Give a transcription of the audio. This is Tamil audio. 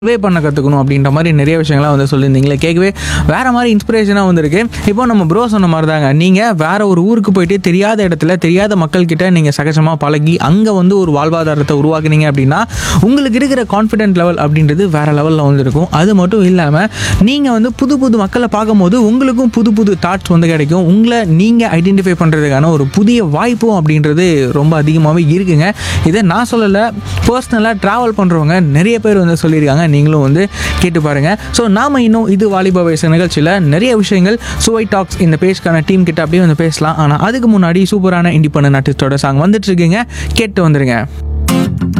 வே பண்ண கற்றுக்கணும் அப்படின்ற மாதிரி நிறைய விஷயங்கள்லாம் வந்து சொல்லியிருந்தீங்களே கேட்கவே வேற மாதிரி இன்ஸ்பிரேஷனாக வந்திருக்கு இப்போ நம்ம ப்ரோ சொன்ன மாதிரி தாங்க நீங்கள் வேற ஒரு ஊருக்கு போயிட்டு தெரியாத இடத்துல தெரியாத மக்கள்கிட்ட நீங்கள் சகஜமாக பழகி அங்கே வந்து ஒரு வாழ்வாதாரத்தை உருவாக்குனீங்க அப்படின்னா உங்களுக்கு இருக்கிற கான்ஃபிடென்ட் லெவல் அப்படின்றது வேற லெவலில் வந்து இருக்கும் அது மட்டும் இல்லாமல் நீங்கள் வந்து புது புது மக்களை பார்க்கும்போது உங்களுக்கும் புது புது தாட்ஸ் வந்து கிடைக்கும் உங்களை நீங்கள் ஐடென்டிஃபை பண்ணுறதுக்கான ஒரு புதிய வாய்ப்பும் அப்படின்றது ரொம்ப அதிகமாகவே இருக்குங்க இதை நான் சொல்லலை பர்சனலாக ட்ராவல் பண்ணுறவங்க நிறைய பேர் வந்து சொல்லியிருக்காங்க நீங்களும் வந்து கேட்டு பாருங்கள் ஸோ நாம இன்னும் இது வாலிப வயசு நிகழ்ச்சியில் நிறைய விஷயங்கள் சுவை டாக்ஸ் இந்த பேஜ்க்கான டீம் கிட்ட அப்படியே வந்து பேசலாம் ஆனால் அதுக்கு முன்னாடி சூப்பரான இண்டிபெண்டன்ட் ஆர்டிஸ்டோட சாங் வந்துட்டு இருக்கீங்க கேட்டு வந்துருங்க